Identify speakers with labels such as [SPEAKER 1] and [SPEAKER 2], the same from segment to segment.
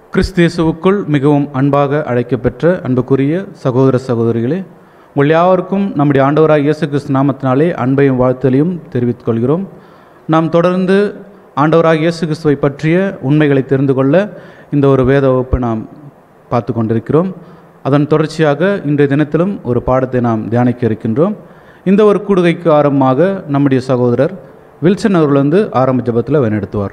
[SPEAKER 1] கிறிஸ்தியேசுவுக்குள் மிகவும் அன்பாக அழைக்கப்பெற்ற அன்புக்குரிய சகோதர சகோதரிகளே உங்கள் யாவருக்கும் நம்முடைய ஆண்டவராக இயேசு கிறிஸ்து நாமத்தினாலே அன்பையும் வாழ்த்தலையும் தெரிவித்துக் கொள்கிறோம் நாம் தொடர்ந்து ஆண்டவராக இயேசு கிறிஸ்துவை பற்றிய உண்மைகளை தெரிந்து கொள்ள இந்த ஒரு வேத வகுப்பை நாம் பார்த்து கொண்டிருக்கிறோம் அதன் தொடர்ச்சியாக இன்றைய தினத்திலும் ஒரு பாடத்தை நாம் தியானிக்க இருக்கின்றோம் இந்த ஒரு கூடுகைக்கு ஆரம்பமாக நம்முடைய சகோதரர் வில்சன் அவர்கள் வந்து ஆரம்ப ஜெபத்தில் வழிநடத்துவார்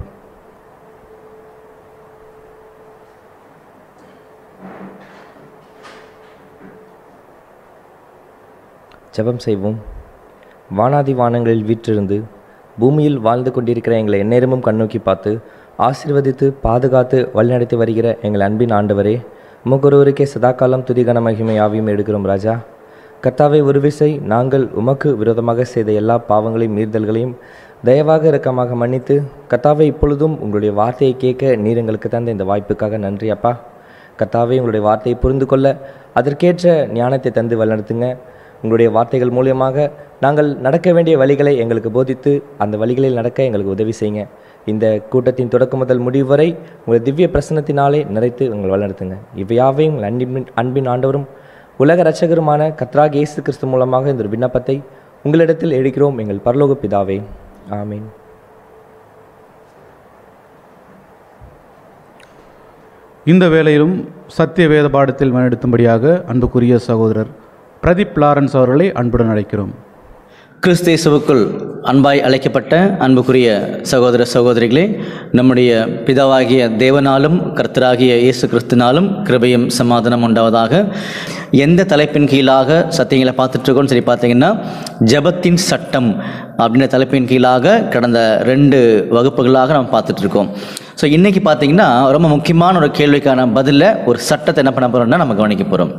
[SPEAKER 2] ஜெபம் செய்வோம் வானாதி வானங்களில் வீற்றிருந்து பூமியில் வாழ்ந்து கொண்டிருக்கிற எங்களை எந்நேரமும் கண்ணோக்கி பார்த்து ஆசீர்வதித்து பாதுகாத்து வழிநடத்தி வருகிற எங்கள் அன்பின் ஆண்டவரே உமக்கொருவருக்கே சதாகாலம் துதிகன மகிமை ஆவியும் எடுக்கிறோம் ராஜா கர்த்தாவை ஒரு விசை நாங்கள் உமக்கு விரோதமாக செய்த எல்லா பாவங்களையும் மீறுதல்களையும் தயவாக இரக்கமாக மன்னித்து கர்த்தாவை இப்பொழுதும் உங்களுடைய வார்த்தையை கேட்க நீர் எங்களுக்கு தந்த இந்த வாய்ப்புக்காக நன்றி அப்பா கர்த்தாவே உங்களுடைய வார்த்தையை புரிந்து கொள்ள அதற்கேற்ற ஞானத்தை தந்து வழிநடத்துங்க உங்களுடைய வார்த்தைகள் மூலியமாக நாங்கள் நடக்க வேண்டிய வழிகளை எங்களுக்கு போதித்து அந்த வழிகளில் நடக்க எங்களுக்கு உதவி செய்யுங்க இந்த கூட்டத்தின் தொடக்கம் முதல் முடிவு வரை உங்கள் திவ்ய பிரசன்னத்தினாலே நிறைத்து உங்கள் வழிநடத்துங்க இவையாவையும் உங்கள் அன்பின் அன்பின் ஆண்டவரும் உலக இரட்சகருமான கத்ராக் இயேசு கிறிஸ்து மூலமாக இந்த ஒரு விண்ணப்பத்தை உங்களிடத்தில் எடுக்கிறோம் எங்கள் பரலோக பிதாவே ஆமீன்
[SPEAKER 1] இந்த வேளையிலும் சத்திய வேத பாடத்தில் வழிநடத்தும்படியாக அன்புக்குரிய சகோதரர் பிரதீப் லாரன்ஸ் அவர்களை அன்புடன் அழைக்கிறோம்
[SPEAKER 3] கிறிஸ்தேசுவுக்குள் அன்பாய் அழைக்கப்பட்ட அன்புக்குரிய சகோதர சகோதரிகளே நம்முடைய பிதாவாகிய தேவனாலும் கர்த்தராகிய இயேசு கிறிஸ்துனாலும் கிருபையும் சமாதானம் உண்டாவதாக எந்த தலைப்பின் கீழாக சத்தியங்களை பார்த்துட்ருக்கோன்னு சொல்லி பார்த்தீங்கன்னா ஜபத்தின் சட்டம் அப்படின்ற தலைப்பின் கீழாக கடந்த ரெண்டு வகுப்புகளாக நம்ம பார்த்துட்ருக்கோம் ஸோ இன்றைக்கி பார்த்தீங்கன்னா ரொம்ப முக்கியமான ஒரு கேள்விக்கான பதிலில் ஒரு சட்டத்தை என்ன பண்ண போகிறோம்னா நம்ம கவனிக்க போகிறோம்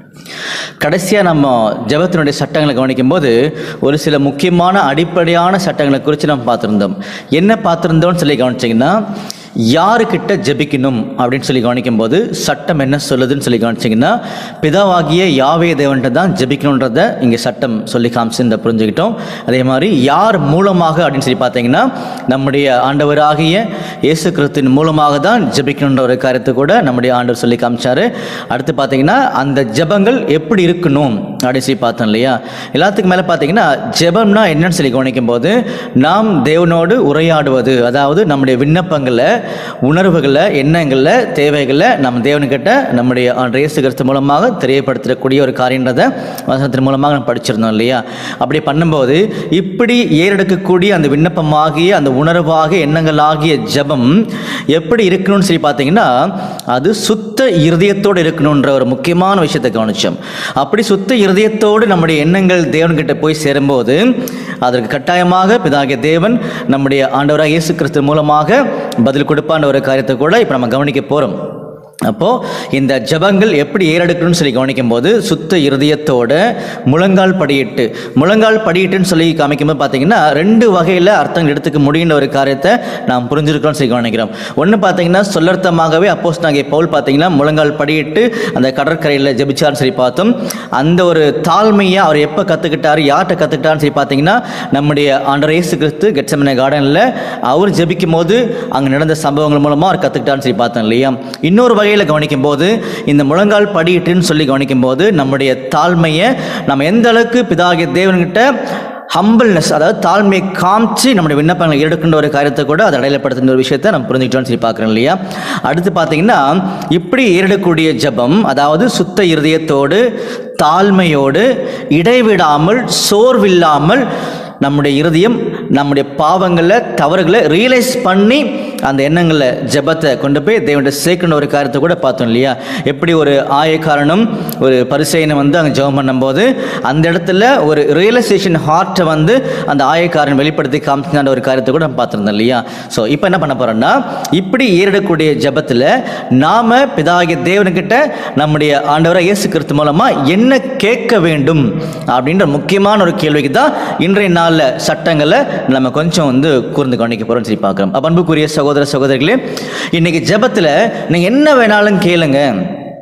[SPEAKER 3] கடைசியாக நம்ம ஜபத்தினுடைய சட்டங்களை கவனிக்கும்போது ஒரு சில முக்கியமான அடிப்படையான சட்டங்களை குறித்து நம்ம பார்த்துருந்தோம் என்ன பார்த்துருந்தோம்னு சொல்லி கவனிச்சிங்கன்னா யாருக்கிட்ட ஜெபிக்கணும் அப்படின்னு சொல்லி கவனிக்கும்போது சட்டம் என்ன சொல்லுதுன்னு சொல்லி கவனிச்சிங்கன்னா பிதாவாகிய யாவே தேவன்கிட்ட தான் ஜெபிக்கணுன்றத இங்கே சட்டம் சொல்லி காமிச்சு புரிஞ்சுக்கிட்டோம் அதே மாதிரி யார் மூலமாக அப்படின்னு சொல்லி பார்த்தீங்கன்னா நம்முடைய ஆண்டவராகிய இயேசு கிறிஸ்துவின் மூலமாக தான் ஜெபிக்கணுன்ற ஒரு காரியத்தை கூட நம்முடைய ஆண்டவர் சொல்லி காமிச்சாரு அடுத்து பார்த்தீங்கன்னா அந்த ஜெபங்கள் எப்படி இருக்கணும் அப்படின்னு சொல்லி பார்த்தோம் இல்லையா எல்லாத்துக்கும் மேலே பார்த்தீங்கன்னா ஜெபம்னா என்னன்னு சொல்லி கவனிக்கும் போது நாம் தேவனோடு உரையாடுவது அதாவது நம்முடைய விண்ணப்பங்களை உணர்வுகளை எண்ணங்களில் தேவைகளை நம்ம தேவனுக்கிட்ட நம்முடைய ஆண்டு இயேசு கிறிஸ்து மூலமாக தெரியப்படுத்தக்கூடிய ஒரு காரியன்றதை வசனத்தின் மூலமாக நம்ம படிச்சிருந்தோம் இல்லையா அப்படி பண்ணும்போது இப்படி ஏறெடுக்கக்கூடிய அந்த விண்ணப்பமாகிய அந்த உணர்வாகிய எண்ணங்களாகிய ஜெபம் எப்படி இருக்கணும்னு சொல்லி பார்த்தீங்கன்னா அது சுத்த இருதயத்தோடு இருக்கணுன்ற ஒரு முக்கியமான விஷயத்தை கவனிச்சோம் அப்படி சுத்த இருதயத்தோடு நம்முடைய எண்ணங்கள் தேவன்கிட்ட போய் சேரும்போது அதற்கு கட்டாயமாக பிதாகிய தேவன் நம்முடைய ஆண்டவராக இயேசு கிறிஸ்து மூலமாக பதில் கொடுப்பான்ற ஒரு காரியத்தை கூட இப்போ நம்ம கவனிக்க போகிறோம் அப்போது இந்த ஜபங்கள் எப்படி ஏறெடுக்கணும்னு சொல்லி கவனிக்கும் போது சுத்த இருதயத்தோட முழங்கால் படியிட்டு முழங்கால் படியிட்டுன்னு சொல்லி காமிக்கும்போது பார்த்தீங்கன்னா ரெண்டு வகையில் அர்த்தம் எடுத்துக்க முடியுன்ற ஒரு காரியத்தை நாம் புரிஞ்சிருக்கோம்னு சொல்லி கவனிக்கிறோம் ஒன்று பார்த்தீங்கன்னா சொல்லர்த்தமாகவே அப்போஸ் நாங்கள் பவுல் பார்த்தீங்கன்னா முழங்கால் படியிட்டு அந்த கடற்கரையில் ஜெபிச்சார்னு சொல்லி பார்த்தோம் அந்த ஒரு தாழ்மையை அவர் எப்போ கற்றுக்கிட்டார் யார்கிட்ட கற்றுக்கிட்டார்னு சொல்லி பார்த்தீங்கன்னா நம்முடைய ஆண்டர் இயேசு கிறிஸ்து கெட்சமனை கார்டனில் அவர் ஜெபிக்கும் போது அங்கே நடந்த சம்பவங்கள் மூலமாக அவர் கற்றுக்கிட்டார்னு சொல்லி பார்த்தோம் இல்லையா இன்னொரு வகையில் கவனிக்கும் போது இந்த முழங்கால் படியிட்டுன்னு சொல்லி கவனிக்கும் போது நம்முடைய தாழ்மையை நம்ம எந்த அளவுக்கு பிதாகிய தேவன்கிட்ட ஹம்பிள்னஸ் அதாவது தாழ்மையை காமிச்சு நம்முடைய விண்ணப்பங்களை எடுக்கின்ற ஒரு காரியத்தை கூட அதை அடையாளப்படுத்துகிற ஒரு விஷயத்தை நம்ம புரிஞ்சுக்கிட்டோம்னு சொல்லி பார்க்குறோம் இல்லையா அடுத்து பார்த்தீங்கன்னா இப்படி ஏறிடக்கூடிய ஜபம் அதாவது சுத்த இருதயத்தோடு தாழ்மையோடு இடைவிடாமல் சோர்வில்லாமல் நம்முடைய இருதயம் நம்முடைய பாவங்களை தவறுகளை ரியலைஸ் பண்ணி அந்த எண்ணங்களில் ஜெபத்தை கொண்டு போய் தேவன்கிட்ட சேர்க்கணும் ஒரு காரியத்தை கூட பார்த்தோம் இல்லையா எப்படி ஒரு ஆயக்காரனும் ஒரு பரிசையனை வந்து அங்கே ஜெபம் பண்ணும்போது அந்த இடத்துல ஒரு ரியலைசேஷன் ஹார்ட்டை வந்து அந்த ஆயக்காரன் வெளிப்படுத்தி காமிச்சின ஒரு காரியத்தை கூட நம்ம பார்த்துருந்தோம் இல்லையா ஸோ இப்போ என்ன பண்ண போகிறோம்னா இப்படி ஏறிடக்கூடிய ஜெபத்தில் நாம் பிதாகிய தேவனுக்கிட்ட நம்முடைய ஆண்டவராக இயேசு கிறிஸ்து மூலமாக என்ன கேட்க வேண்டும் அப்படின்ற முக்கியமான ஒரு கேள்விக்கு தான் இன்றைய நாளில் சட்டங்களை நம்ம கொஞ்சம் வந்து கூர்ந்து கவனிக்க போகிறோம்னு சொல்லி பார்க்குறோம் அப்ப அன்புக்குரிய சகோதர சகோதரிகளே இன்னைக்கு ஜெபத்தில் நீங்கள் என்ன வேணாலும் கேளுங்க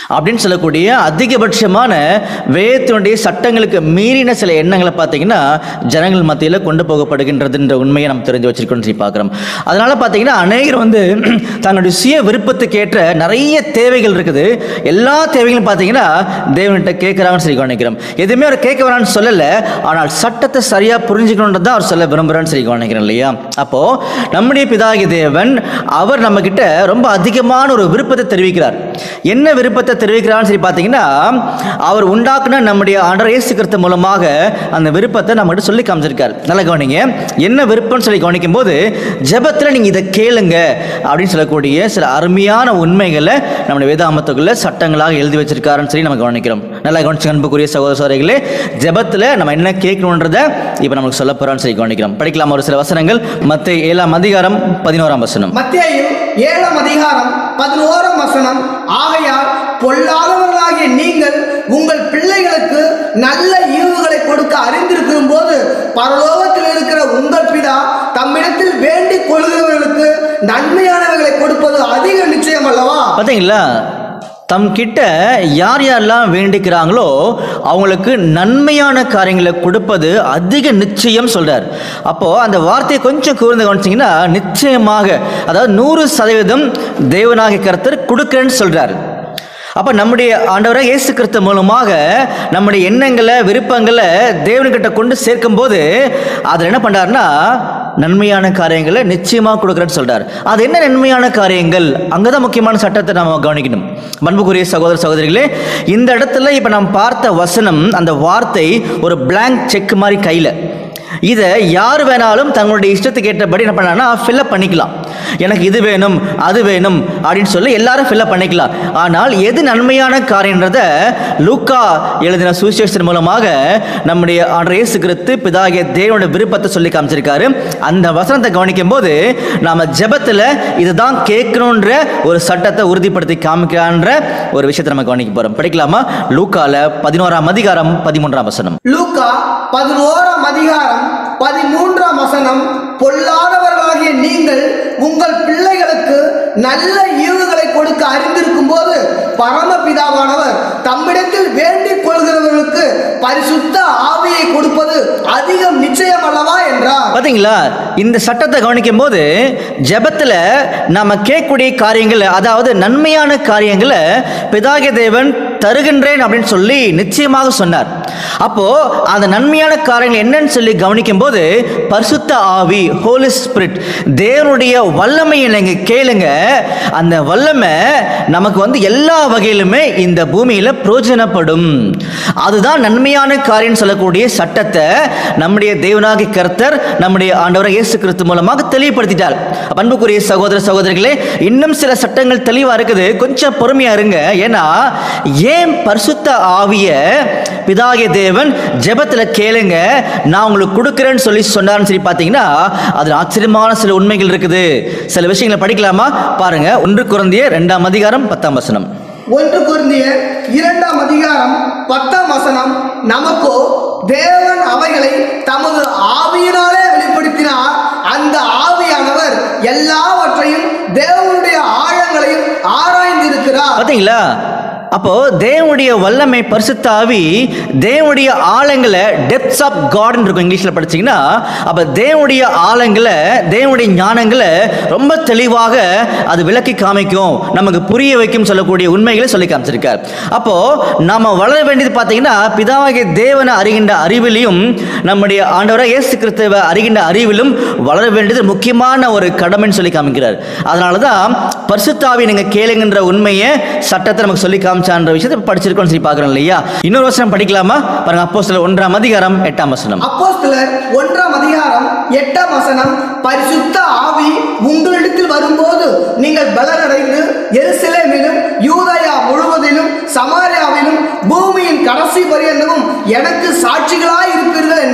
[SPEAKER 3] அப்படின்னு சொல்லக்கூடிய அதிகபட்சமான வேதத்தினுடைய சட்டங்களுக்கு மீறின சில எண்ணங்களை பார்த்தீங்கன்னா ஜனங்கள் மத்தியில் கொண்டு போகப்படுகின்றதுன்ற உண்மையை நம்ம தெரிஞ்சு வச்சிருக்கோம்னு சொல்லி பார்க்குறோம் அதனால பார்த்தீங்கன்னா அநேகர் வந்து தன்னுடைய சுய விருப்பத்துக்கேற்ற நிறைய தேவைகள் இருக்குது எல்லா தேவைகளும் பார்த்தீங்கன்னா தேவன்கிட்ட கேட்குறாங்கன்னு சொல்லி கவனிக்கிறோம் எதுவுமே அவர் கேட்க வரான்னு சொல்லலை ஆனால் சட்டத்தை சரியாக புரிஞ்சுக்கணுன்றது தான் அவர் சொல்ல விரும்புகிறான்னு சொல்லி கவனிக்கிறோம் இல்லையா அப்போ நம்முடைய பிதாகி தேவன் அவர் நம்ம கிட்ட ரொம்ப அதிகமான ஒரு விருப்பத்தை தெரிவிக்கிறார் என்ன விருப்பத்தை தெரிவிக்கிறான்னு சொல்லி பார்த்தீங்கன்னா அவர் உண்டாக்குன நம்முடைய ஆண்டவர் இயேசு கிறிஸ்து மூலமாக அந்த விருப்பத்தை நம்மகிட்ட சொல்லி காமிச்சிருக்கார் நல்லா கவனிங்க என்ன விருப்பம்னு சொல்லி கவனிக்கும் போது ஜெபத்தில் நீங்கள் இதை கேளுங்க அப்படின்னு சொல்லக்கூடிய சில அருமையான உண்மைகளை நம்முடைய வேதாமத்துக்குள்ள சட்டங்களாக எழுதி வச்சிருக்காருன்னு சொல்லி நம்ம கவனிக்கிறோம் நல்லா கவனிச்சு அன்புக்குரிய சகோதர சோதரிகளே ஜெபத்தில் நம்ம என்ன கேட்கணுன்றதை இப்போ நமக்கு சொல்ல போகிறான்னு சொல்லி கவனிக்கிறோம் படிக்கலாம் ஒரு சில வசனங்கள் மற்ற ஏழாம் அதிகாரம் பதினோராம் வசனம்
[SPEAKER 4] மத்தேயு ஏழாம் அதிகாரம் பதினோராம் வசனம் ஆகையால் பொல்லாதவர்களாகிய நீங்கள் உங்கள் பிள்ளைகளுக்கு நல்ல ஈவுகளை கொடுக்க அறிந்திருக்கும் போது பரலோகத்தில் இருக்கிற உங்கள் பிதா தம்மிடத்தில் வேண்டிக் கொள்கிறவர்களுக்கு நன்மையானவைகளை கொடுப்பது அதிக நிச்சயம் அல்லவா
[SPEAKER 3] பார்த்தீங்களா தம் கிட்ட யார் யாரெல்லாம் வேண்டிக்கிறாங்களோ அவங்களுக்கு நன்மையான காரியங்களை கொடுப்பது அதிக நிச்சயம் சொல்றார் அப்போ அந்த வார்த்தையை கொஞ்சம் கூர்ந்து கவனிச்சிங்கன்னா நிச்சயமாக அதாவது நூறு சதவீதம் தேவனாகிய கருத்தர் கொடுக்குறேன்னு சொல்றாரு அப்போ நம்முடைய ஆண்டவராக இயேசு கிறிஸ்து மூலமாக நம்முடைய எண்ணங்களை விருப்பங்களை தேவன்கிட்ட கொண்டு சேர்க்கும்போது அதில் என்ன பண்ணுறாருன்னா நன்மையான காரியங்களை நிச்சயமாக கொடுக்குறேன்னு சொல்றார் அது என்ன நன்மையான காரியங்கள் அங்கே தான் முக்கியமான சட்டத்தை நம்ம கவனிக்கணும் பண்புக்குரிய சகோதர சகோதரிகளே இந்த இடத்துல இப்போ நாம் பார்த்த வசனம் அந்த வார்த்தை ஒரு blank செக் மாதிரி கையில் இதை யார் வேணாலும் தங்களுடைய இஷ்டத்துக்கு ஏற்றபடி என்ன பண்ணாங்கன்னா ஃபில்அப் பண்ணிக்கலாம் எனக்கு இது வேணும் அது வேணும் அப்படின்னு சொல்லி எல்லாரும் ஃபில்அப் பண்ணிக்கலாம் ஆனால் எது நன்மையான காரியன்றத லூக்கா எழுதின சுவிசேஷன் மூலமாக நம்முடைய ஆண்டவர் இயேசு கிறிஸ்து பிதாகிய தேவனுடைய விருப்பத்தை சொல்லி காமிச்சிருக்காரு அந்த வசனத்தை கவனிக்கும் போது நாம ஜெபத்தில் இதுதான் கேட்கணுன்ற ஒரு சட்டத்தை உறுதிப்படுத்தி காமிக்கிறான்ற ஒரு விஷயத்தை நம்ம கவனிக்க போறோம் படிக்கலாமா லூக்கால பதினோராம் அதிகாரம் பதிமூன்றாம் வசனம்
[SPEAKER 4] லூக்கா பதினோராம் அதிகாரம் பதிமூன்றாம் வசனம் பொல்லாதவர்களாகிய நீங்கள் உங்கள் பிள்ளைகளுக்கு நல்ல ஈவுகளை கொடுக்க அறிந்திருக்கும் போது பரமபிதாவானவர் தம்மிடத்தில் வேண்டிக் கொள்கிறவர்களுக்கு பரிசுத்த ஆவியை கொடுப்பது அதிகம் நிச்சயம் அல்லவா என்றார்
[SPEAKER 3] பாத்தீங்களா இந்த சட்டத்தை கவனிக்கும் போது ஜெபத்துல நாம கேட்கக்கூடிய காரியங்கள் அதாவது நன்மையான காரியங்களை பிதாகிய தேவன் தருகின்றேன் அப்படின்னு சொல்லி நிச்சயமாக சொன்னார் அப்போ அந்த நன்மையான காரியங்கள் என்னன்னு சொல்லி கவனிக்கும் போது பரிசுத்த ஆவி ஹோலி ஸ்பிரிட் தேவனுடைய வல்லமையை நீங்க கேளுங்க அந்த வல்லமை நமக்கு வந்து எல்லா வகையிலுமே இந்த பூமியில பிரயோஜனப்படும் அதுதான் நன்மையான காரியம் சொல்லக்கூடிய சட்டத்தை நம்முடைய தேவனாகி கர்த்தர் நம்முடைய ஆண்டவரை இயேசு கிறிஸ்து மூலமாக தெளிவுபடுத்திட்டார் அன்புக்குரிய சகோதர சகோதரிகளே இன்னும் சில சட்டங்கள் தெளிவா இருக்குது கொஞ்சம் பொறுமையா இருங்க ஏன்னா ஏன் பரிசுத்த ஆவிய பிதாகிய தேவன் ஜெபத்துல கேளுங்க நான் உங்களுக்கு கொடுக்குறேன்னு சொல்லி சொன்னார்னு சொல்லி பார்த்தீங்கன்னா அதில் ஆச்சரியமான சில உண்மைகள் இருக்குது சில விஷயங்களை படிக்கலாமா பாருங்க ஒன்று குறந்திய ரெண்டாம் அதிகாரம் பத்தாம் வசனம்
[SPEAKER 4] ஒன்று குருந்தியர் இரண்டாம் அதிகாரம் பத்தாம் வசனம் நமக்கோ தேவன் அவைகளை தமது ஆவியினாலே வெளிப்படுத்தினார் அந்த ஆவியானவர் எல்லாவற்றையும் தேவனுடைய ஆழங்களையும் ஆராய்ந்திருக்கிறார்
[SPEAKER 3] பார்த்தீங்களா அப்போ தேவனுடைய வல்லமை பரிசுத்த ஆவி தேவனுடைய ஆழங்களை டெப்த்ஸ் ஆஃப் காட்னு இருக்கும் இங்கிலீஷில் படிச்சீங்கன்னா அப்போ தேவனுடைய ஆழங்களை தேவனுடைய ஞானங்களை ரொம்ப தெளிவாக அது விளக்கி காமிக்கும் நமக்கு புரிய வைக்கும் சொல்லக்கூடிய உண்மைகளை சொல்லி காமிச்சிருக்கார் அப்போ நாம வளர வேண்டியது பார்த்தீங்கன்னா பிதாவாகிய தேவனை அறிகின்ற அறிவிலையும் நம்முடைய ஆண்டவராக இயேசு கிறிஸ்துவ அறிகின்ற அறிவிலும் வளர வேண்டியது முக்கியமான ஒரு கடமைன்னு சொல்லி காமிக்கிறார் அதனால தான் பரிசுத்தாவி நீங்க கேளுங்கன்ற உண்மையை சட்டத்தை நமக்கு சொல்லி காமிச்சான்ற விஷயத்தை படிச்சிருக்கோம்னு சொல்லி பார்க்குறோம் இல்லையா இன்னொரு வசனம் படிக்கலாமா பாருங்க அப்போ சில ஒன்றாம் அதிகாரம் எட்டாம் வசனம்
[SPEAKER 4] அப்போஸ்தலர் ஒன்றாம் அதிகாரம் எட்டாம் வசனம் பரிசுத்த ஆவி உங்களிடத்தில் வரும்போது நீங்கள் பலனடைந்து எருசலேமிலும் யூதயா முழுவதிலும் சமாரியாவிலும் பூமியின் கடைசி பரியந்தமும் எனக்கு சாட்சிகளாய் இருப்பீர்கள் என்றார்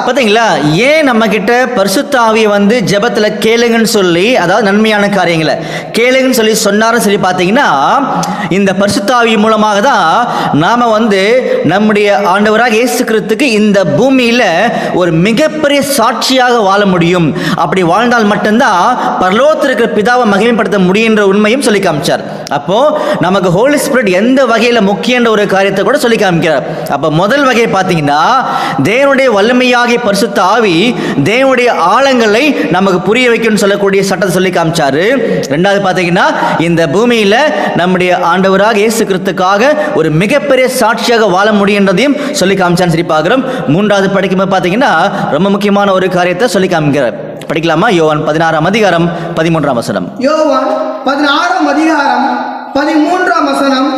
[SPEAKER 3] பாத்தீங்களா ஏன் நம்ம கிட்ட பரிசுத்த ஆவியை வந்து ஜெபத்துல கேளுங்கன்னு சொல்லி அதாவது நன்மையான காரியங்களை கேளுங்கன்னு சொல்லி சொன்னாரும் சரி பார்த்தீங்கன்னா இந்த பரிசுத்த ஆவி மூலமாக தான் நாம வந்து நம்முடைய ஆண்டவராக இயேசு கிறிஸ்துக்கு இந்த பூமியில ஒரு மிகப்பெரிய சாட்சியாக வாழ முடியும் அப்படி வாழ்ந்தால் மட்டும்தான் பரலோகத்தில் இருக்கிற பிதாவை மகிமைப்படுத்த முடியுன்ற உண்மையும் சொல்லி காமிச்சார் அப்போ நமக்கு ஹோலி ஸ்பிரிட் எந்த வகையில முக்கியன்ற ஒரு காரியத்தை கூட சொல்லி காமிக்கிறார் அப்ப முதல் வகை பார்த்தீங்கன்னா தேவனுடைய வல்லமையாகிய பரிசுத்த ஆவி தேவனுடைய ஆழங்களை நமக்கு புரிய வைக்கும்னு சொல்லக்கூடிய சட்டத்தை சொல்லி காமிச்சாரு ரெண்டாவது பார்த்தீங்கன்னா இந்த பூமியில நம்முடைய ஆண்டவராக இயேசு கிறிஸ்துக்காக ஒரு மிகப்பெரிய சாட்சியாக வாழ முடியுன்றதையும் சொல்லி காமிச்சான்னு சொல்லி பார்க்குறோம் மூன்றாவது படிக்கும்போது பார்த்தீங்கன்னா ரொம்ப முக்கியமான ஒரு காரியத்தை சொல்லி காமிக்கிறார் படிக்கலாமா யோவான் பதினாறாம் அதிகாரம் பதிமூன்றாம் வசனம்
[SPEAKER 4] யோவான் பதினாறாம் அதிகாரம் பதிமூன்றாம் வசனம்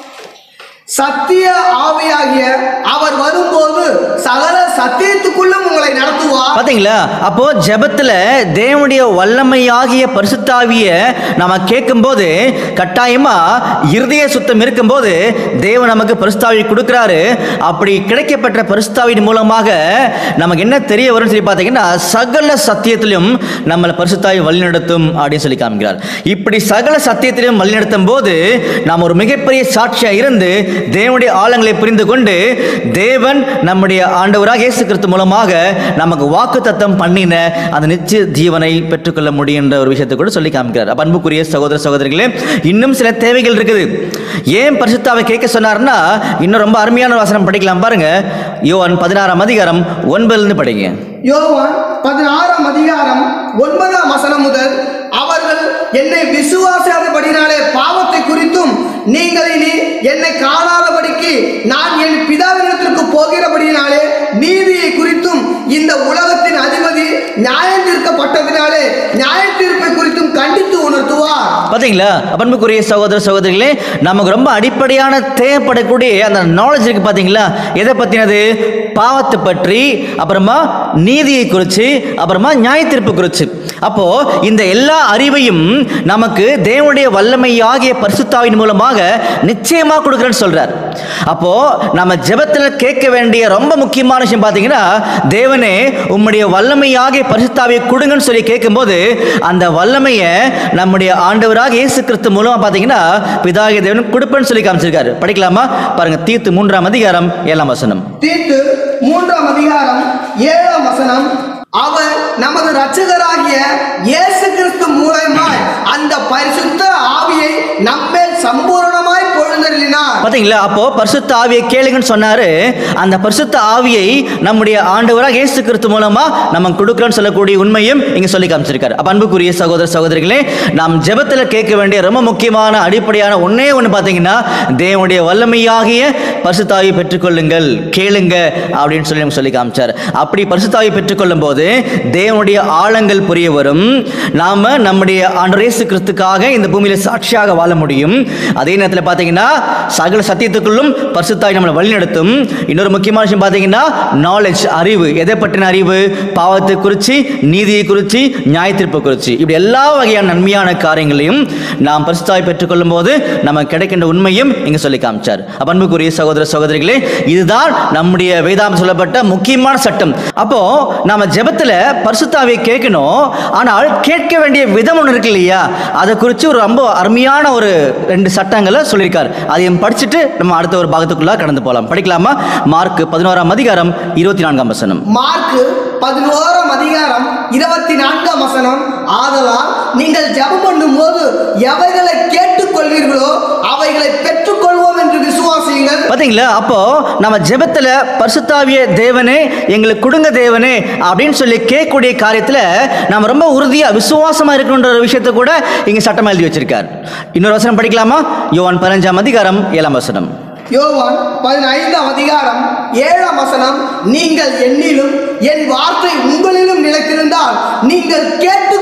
[SPEAKER 4] சத்திய ஆவியாகிய அவர் வரும்போது சகல சத்தியத்துக்குள்ளும் உங்களை நடத்துவார்
[SPEAKER 3] பாத்தீங்களா அப்போ ஜெபத்துல தேவனுடைய வல்லமையாகிய பரிசுத்தாவிய நம்ம கேட்கும்போது கட்டாயமா இருதய சுத்தம் இருக்கும்போது தேவன் நமக்கு பரிசுத்தாவி கொடுக்கிறாரு அப்படி கிடைக்கப்பட்ட பரிசுத்தாவின் மூலமாக நமக்கு என்ன தெரிய வரும்னு சொல்லி பார்த்தீங்கன்னா சகல சத்தியத்திலும் நம்மளை பரிசுத்தாவி வழிநடத்தும் அப்படின்னு சொல்லி காமிக்கிறார் இப்படி சகல சத்தியத்திலும் வழிநடத்தும் போது நாம் ஒரு மிகப்பெரிய சாட்சியா இருந்து தேவனுடைய ஆழங்களை புரிந்து கொண்டு தேவன் நம்முடைய ஆண்டவராக இயேசு கிறிஸ்து மூலமாக நமக்கு வாக்கு தத்தம் பண்ணின அந்த நிச்சய ஜீவனை பெற்றுக்கொள்ள முடியுன்ற ஒரு விஷயத்தை கூட சொல்லி காமிக்கிறார் அப்ப அன்புக்குரிய சகோதர சகோதரிகளே இன்னும் சில தேவைகள் இருக்குது ஏன் பரிசுத்தாவை கேட்க சொன்னார்னா இன்னும் ரொம்ப அருமையான வசனம் படிக்கலாம் பாருங்க யோவான் பதினாறாம் அதிகாரம் ஒன்பதுலேருந்து படிங்க
[SPEAKER 4] யோவான் பதினாறாம் அதிகாரம் ஒன்பதாம் வசனம் முதல் அவர்கள் என்னை விசுவாசாதபடினாலே பாவத்தை குறித்தும் நீங்கள் இனி என்னை காணாதபடிக்கு நான் என் பிதாவினத்திற்கு போகிறபடினாலே நீதியை குறித்தும் இந்த உலகத்தின் அதிபதி நியாயம் தீர்க்கப்பட்டதினாலே நியாய தீர்ப்பை குறித்தும் கண்டித்து உணர்த்துவார்
[SPEAKER 3] பாத்தீங்களா அன்புக்குரிய சகோதர சகோதரிகளே நமக்கு ரொம்ப அடிப்படையான தேவைப்படக்கூடிய அந்த நாலேஜ் இருக்கு பாத்தீங்களா எதை பத்தினது பாவத்தை பற்றி அப்புறமா நீதியை குறித்து அப்புறமா நியாய தீர்ப்பு குறித்து அப்போ இந்த எல்லா அறிவையும் நமக்கு தேவனுடைய வல்லமையாகிய பரிசுத்தாவின் மூலமாக நிச்சயமா கொடுக்குறேன்னு சொல்றார் அப்போ நம்ம ஜெபத்துல கேட்க வேண்டிய ரொம்ப முக்கியமான விஷயம் பார்த்தீங்கன்னா தேவனே உம்முடைய வல்லமையாகிய பரிசுத்தாவியை கொடுங்கன்னு சொல்லி கேட்கும்போது அந்த வல்லமையை நம்முடைய ஆண்டவராக இயேசு கிறிஸ்து மூலமா பார்த்தீங்கன்னா பிதாகிய தேவன் கொடுப்பேன்னு சொல்லி காமிச்சிருக்காரு படிக்கலாமா பாருங்க தீர்த்து மூன்றாம் அதிகாரம் ஏழாம் வசனம்
[SPEAKER 4] தீத்து மூன்றாம் அதிகாரம் ஏழாம் வசனம் அவர் நமது இரட்சகராகிய இயேசு கிறிஸ்து மூலமாய் அந்த பரிசுத்த ஆவியை நம்மேல் சம்பூரணமாய் பொழுந்தருளினார்
[SPEAKER 3] பாத்தீங்களா அப்போ பரிசுத்த ஆவியை கேளுங்கன்னு சொன்னாரு அந்த பரிசுத்த ஆவியை நம்முடைய ஆண்டவராக இயேசு கிறிஸ்து மூலமா நம்ம கொடுக்குறோன்னு சொல்லக்கூடிய உண்மையும் இங்க சொல்லி காமிச்சிருக்காரு அப்ப அன்புக்குரிய சகோதர சகோதரிகளே நாம் ஜெபத்துல கேட்க வேண்டிய ரொம்ப முக்கியமான அடிப்படையான ஒண்ணே ஒன்று பார்த்தீங்கன்னா தேவனுடைய வல்லமையாகிய பரிசுத்தாவியை பெற்றுக்கொள்ளுங்கள் கேளுங்க அப்படின்னு சொல்லி நமக்கு சொல்லி காமிச்சார் அப்படி பரிசுத்தாவியை பெற்றுக்கொள்ளும் போது தேவனுடைய ஆழங்கள் புரிய வரும் நாம நம்முடைய ஆண்டவர் இயேசு கிறிஸ்துக்காக இந்த பூமியில சாட்சியாக வாழ முடியும் அதே நேரத்தில் பார்த்தீங்கன்னா சகல சத்தியத்துக்குள்ளும் பரிசுத்தாய் நம்மளை வழிநடத்தும் இன்னொரு முக்கியமான விஷயம் பார்த்தீங்கன்னா நாலேஜ் அறிவு எதை பற்றின அறிவு பாவத்தை குறித்து நீதியை குறித்து நியாய தீர்ப்பு குறித்து இப்படி எல்லா வகையான நன்மையான காரியங்களையும் நாம் பரிசுத்தாய் பெற்றுக்கொள்ளும் போது நமக்கு கிடைக்கின்ற உண்மையும் இங்க சொல்லி காமிச்சார் அப்ப அன்புக்குரிய சகோதர சகோதரிகளே இதுதான் நம்முடைய வேதாம் சொல்லப்பட்ட முக்கியமான சட்டம் அப்போ நாம ஜெபத்துல பரிசுத்தாவை கேட்கணும் ஆனால் கேட்க வேண்டிய விதம் ஒன்று இருக்கு இல்லையா அதை குறித்து ஒரு ரொம்ப அருமையான ஒரு ரெண்டு சட்டங்களை சொல்லியிருக்கார் அதையும் படிச்சுட்டு நம்ம அடுத்த ஒரு பாகத்துக்குள்ள கடந்து போகலாம் படிக்கலாமா மார்க் பதினோராம் அதிகாரம் இருபத்தி நான்காம் வசனம்
[SPEAKER 4] மார்க்கு பதினோராம் அதிகாரம் இருபத்தி நான்காம் வசனம் ஆதலால் நீங்கள் ஜெபம் பண்ணும்போது எவைகளை கேட்டுக்கொள்வீர்களோ அவைகளை பெற்றுக்கொள்வோம் என்று விசுவாசியுங்கள்
[SPEAKER 3] பாத்தீங்களா அப்போ நம்ம ஜெபத்துல பரிசுத்தாவிய தேவனே எங்களுக்கு கொடுங்க தேவனே அப்படின்னு சொல்லி கேட்கக்கூடிய காரியத்துல நம்ம ரொம்ப உறுதியா விசுவாசமா இருக்கணுன்ற ஒரு விஷயத்தை கூட இங்க சட்டமா எழுதி வச்சிருக்கார் இன்னொரு வசனம் படிக்கலாமா யோவான் பதினஞ்சாம் அதிகாரம் ஏழாம் வசனம்
[SPEAKER 4] யோவான் பதினைந்தாம் அதிகாரம் ஏழாம் வசனம் நீங்கள் என்னிலும் என் வார்த்தை உங்களிலும் நிலைத்திருந்தால் நீங்கள் கேட்டுக்கொள்ளும்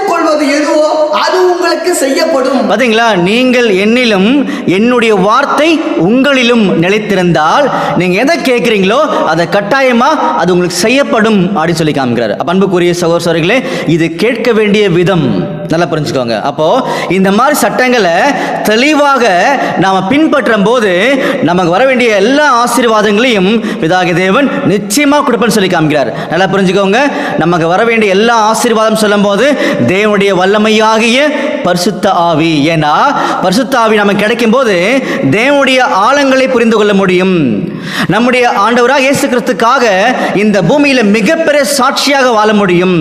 [SPEAKER 4] கொள்வது எதுவோ அது உங்களுக்கு செய்யப்படும்
[SPEAKER 3] பாத்தீங்களா நீங்கள் என்னிலும் என்னுடைய வார்த்தை உங்களிலும் நிலைத்திருந்தால் நீங்க எதை கேட்குறீங்களோ அதை கட்டாயமா அது உங்களுக்கு செய்யப்படும் அப்படின்னு சொல்லி காமிக்கிறார் அப்ப அன்புக்குரிய சகோதரர்களே இது கேட்க வேண்டிய விதம் நல்லா புரிஞ்சுக்கோங்க அப்போ இந்த மாதிரி சட்டங்களை தெளிவாக நாம பின்பற்றும் போது நமக்கு வர வேண்டிய எல்லா ஆசீர்வாதங்களையும் பிதாகி தேவன் நிச்சயமா கொடுப்பேன்னு சொல்லி காமிக்கிறார் நல்லா புரிஞ்சுக்கோங்க நமக்கு வர வேண்டிய எல்லா ஆசீர்வாதம் சொல்லும்போது தேவனுடைய வல்லமையாகிய பரிசுத்த ஆவி ஏன்னா பரிசுத்த ஆவி நமக்கு கிடைக்கும் போது தேவனுடைய ஆழங்களை புரிந்து கொள்ள முடியும் நம்முடைய ஆண்டவராக இயேசு கிறிஸ்துக்காக இந்த பூமியில மிகப்பெரிய சாட்சியாக வாழ முடியும்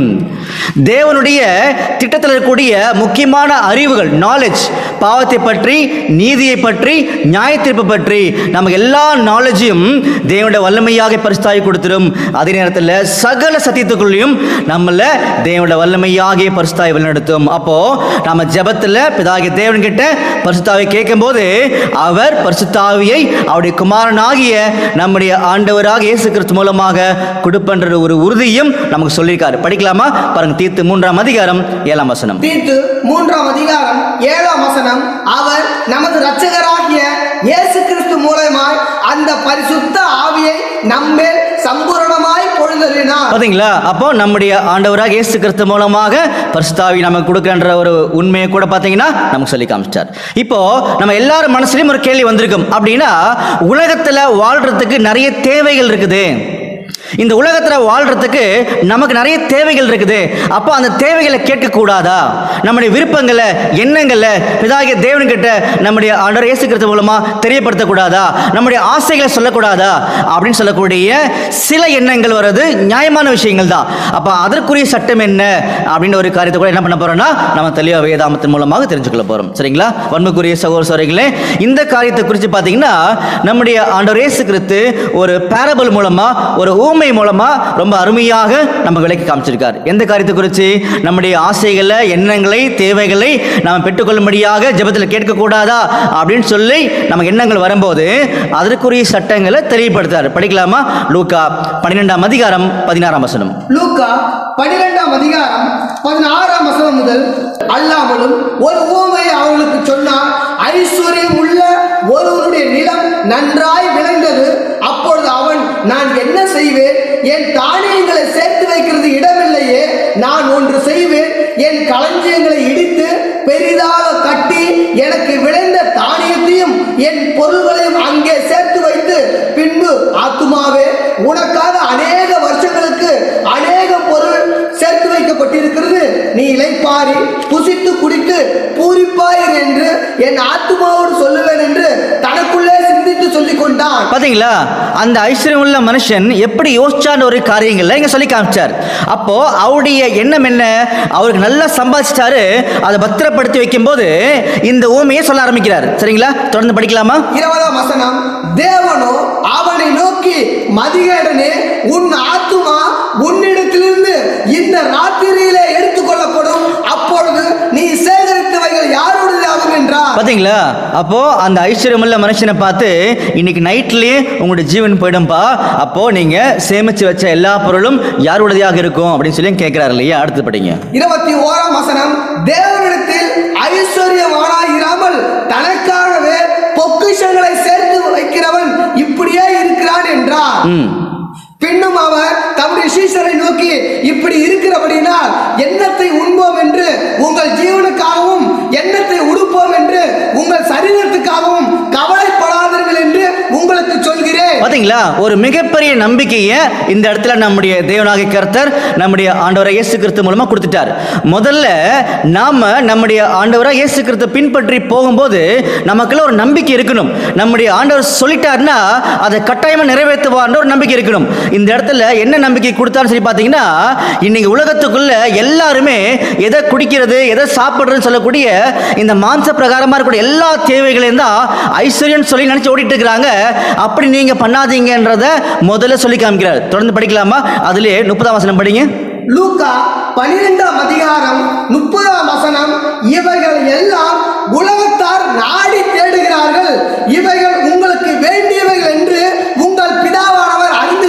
[SPEAKER 3] தேவனுடைய திட்டத்தில் இருக்கக்கூடிய முக்கியமான அறிவுகள் நாலேஜ் பாவத்தை பற்றி நீதியை பற்றி நியாயத்தீர்ப்பு பற்றி நமக்கு எல்லா நாலேஜையும் தேவனுடைய வல்லமையாக பரிசுத்தாகி கொடுத்துரும் அதே நேரத்தில் சகல சத்தியத்துக்குள்ளேயும் நம்மள தேவனுடைய வல்லமையாகிய பரிசுத்தாய் வழிநடத்தும் அப்போ நம்ம ஜெபத்தில் பிதாகிய தேவன் கிட்ட பரிசுத்தாவை கேட்கும்போது அவர் பரிசுத்தாவியை அவருடைய குமாரனாகிய நம்முடைய ஆண்டவராக இயேசு கிறிஸ்து மூலமாக கொடுப்பன்ற ஒரு உறுதியும் நமக்கு சொல்லியிருக்காரு படிக்கலாமா பாருங்க தீர்த்து மூன்றாம் அதிகாரம் ஏழாம் வசனம்
[SPEAKER 4] தீத்து மூன்றாம் அதிகாரம் ஏழாம் வசனம் அவர் நமது இரட்சகராகிய இயேசு கிறிஸ்து மூலமாய் அந்த பரிசுத்த ஆவியை நம்மேல் சம்பூரணமாய் பொழுதலினார்
[SPEAKER 3] பாத்தீங்களா அப்போ நம்முடைய ஆண்டவராக இயேசு கிறிஸ்து மூலமாக பரிசுத்தாவி நமக்கு கொடுக்குற ஒரு உண்மையை கூட பார்த்தீங்கன்னா நமக்கு சொல்லி காமிச்சிட்டார் இப்போ நம்ம எல்லாரும் மனசுலயும் ஒரு கேள்வி வந்திருக்கும் அப்படின்னா உலகத்துல வாழ்றதுக்கு நிறைய தேவைகள் இருக்குது இந்த உலகத்தில் வாழ்றதுக்கு நமக்கு நிறைய தேவைகள் இருக்குது அப்போ அந்த தேவைகளை கேட்கக்கூடாதா நம்முடைய விருப்பங்களை எண்ணங்களை பிதாகிய தேவன்கிட்ட நம்முடைய ஆண்டவர் இயேசு கிறிஸ்து மூலமா தெரியப்படுத்தக்கூடாதா நம்முடைய ஆசைகளை சொல்லக்கூடாதா அப்படின்னு சொல்லக்கூடிய சில எண்ணங்கள் வர்றது நியாயமான விஷயங்கள் தான் அப்போ அதற்குரிய சட்டம் என்ன அப்படின்னு ஒரு காரியத்தை கூட என்ன பண்ண போறோம்னா நம்ம தெளிவாக வேதாமத்தின் மூலமாக தெரிஞ்சுக்கொள்ள போறோம் சரிங்களா வன்மைக்குரிய சகோதர சகோதரிகளே இந்த காரியத்தை குறித்து பார்த்தீங்கன்னா நம்முடைய ஆண்டவர் இயேசு கிறிஸ்து ஒரு பேரபிள் மூலமா ஒரு ஊமை மூலமா ரொம்ப அருமையாக நம்ம விலைக்கு காமிச்சிருக்கார் எந்த காரியத்தை குறித்து நம்முடைய ஆசைகளை எண்ணங்களை தேவைகளை நாம் பெற்றுக்கொள்ளும்படியாக ஜெபத்தில் கேட்கக்கூடாதா அப்படின்னு சொல்லி நமக்கு எண்ணங்கள் வரும்போது அதற்குரிய சட்டங்களை தெளிவுபடுத்தார் படிக்கலாமா லூக்கா பன்னிரெண்டாம் அதிகாரம் பதினாறாம் வசனம்
[SPEAKER 4] லூக்கா பனிரெண்டாம் அதிகாரம் பதினாறாம் வசனம் முதல் அல்லாமலும் ஒரு ஊமையை அவர்களுக்கு சொன்னார் ஐஸ்வர்யம் உள்ள ஒருவனுடைய நிலம் நன்றாய் விளைந்தது அப்பொழுது அவன் நான் என்ன செய்வேன் என் தானியங்களை சேர்த்து வைக்கிறது இடமில்லையே நான் ஒன்று செய்வேன் என் களஞ்சியங்களை இடித்து பெரிதாக கட்டி எனக்கு விளைந்த தானியத்தையும் என் பொருள்களையும் அங்கே சேர்த்து வைத்து பின்பு ஆத்துமாவே உனக்காக அநேக வருஷங்களுக்கு அநேக பொருள் சேர்த்து வைக்கப்பட்டிருக்கிறது நீ இளைப்பாரி புசித்து குடித்து பூரிப்பாயிர் என்று என் ஆத்துமாவோடு சொல்லுவேன் என்று தனக்குள்ளே சிந்தித்து சொல்லிக் கொண்டான்
[SPEAKER 3] பாத்தீங்களா அந்த ஐஸ்வர்யம் உள்ள மனுஷன் எப்படி யோசிச்சான ஒரு காரியங்கள்ல இங்க சொல்லி காமிச்சார் அப்போ அவருடைய எண்ணம் என்ன அவருக்கு நல்லா சம்பாதிச்சிட்டாரு அதை பத்திரப்படுத்தி வைக்கும்போது இந்த ஊமையை சொல்ல ஆரம்பிக்கிறார் சரிங்களா தொடர்ந்து படிக்கலாமா
[SPEAKER 4] இருபதாம் வசனம் தேவனோ அவனை நோக்கி மதிகேடனே உன் ஆத்துமா உன்னிடத்திலிருந்து இந்த ராத்திரியிலே எடுத்துக்கொள்ளப்படும் அப்பொழுது நீ சேகரித்தவைகள் யாருடையதாகும் என்றார்
[SPEAKER 3] பாத்தீங்களா அப்போ அந்த ஐஸ்வர்யமுள்ள மனுஷனை பார்த்து இன்னைக்கு நைட்லயே உங்களுடைய ஜீவன் போயிடும்பா அப்போ நீங்க சேமிச்சு வச்ச எல்லா பொருளும் யாருடையதாக இருக்கும் அப்படின்னு சொல்லி கேட்கிறாரு இல்லையா அடுத்து படிங்க
[SPEAKER 4] இருபத்தி ஓராம் வசனம் தேவனிடத்தில் ஐஸ்வர்யவானாயிராமல் தனக்காகவே பொக்கிஷங்களை சேர்த்து வைக்கிறவன் இப்படியே இருக்கிறான் என்றார்
[SPEAKER 3] ம்
[SPEAKER 4] பின்னும் அவர் தம்முடைய சீசரை நோக்கி இப்படி இருக்கிறபடினால் எண்ணத்தை உண்போம் என்று உங்கள் ஜீவனுக்காகவும் எண்ணத்தை உடுப்போம் என்று உங்கள் சரீரத்துக்காகவும் கவலைப்படாதீர்கள் என்று உங்களுக்கு சொல்கிறேன்
[SPEAKER 3] பாத்தீங்களா ஒரு மிகப்பெரிய நம்பிக்கையை இந்த இடத்துல நம்முடைய தேவனாகிய கர்த்தர் நம்முடைய ஆண்டவரை இயேசு கிறிஸ்து மூலமா கொடுத்துட்டார் முதல்ல நாம நம்முடைய ஆண்டவரை இயேசு கிறிஸ்து பின்பற்றி போகும்போது நமக்குள்ள ஒரு நம்பிக்கை இருக்கணும் நம்முடைய ஆண்டவர் சொல்லிட்டாருன்னா அதை கட்டாயமா நிறைவேற்றுவார்ன்ற ஒரு நம்பிக்கை இருக்கணும் இந்த இடத்துல என்ன நம்பிக்கை கொடுத்தான்னு சொல்லி பார்த்தீங்கன்னா இன்னைக்கு உலகத்துக்குள்ள எல்லாருமே எதை குடிக்கிறது எதை சாப்பிடுறதுன்னு சொல்லக்கூடிய இந்த மாംസ பிரகாரமா இருக்கக்கூடிய எல்லா தேவைகளையும் தான் ஐஸ்வர்யம் சொல்லி நினைச்சு ஓடிட்டு இருக்கிறாங்க அப்படி நீங்க பண்ணாதீங்கன்றத முதல்ல சொல்லி காமிக்கிறார் தொடர்ந்து படிக்கலாமா அதுலயே முப்பதாம் வசனம் படிங்க
[SPEAKER 4] லூக்கா பனிரெண்டாம் அதிகாரம் முப்பதாம் வசனம் இவைகள் எல்லாம் உலகத்தார் நாடி தேடுகிறார்கள் இவைகள் உங்களுக்கு வேண்டியவைகள் என்று உங்கள் பிதாவானவர் அறிந்திருக்கிறார்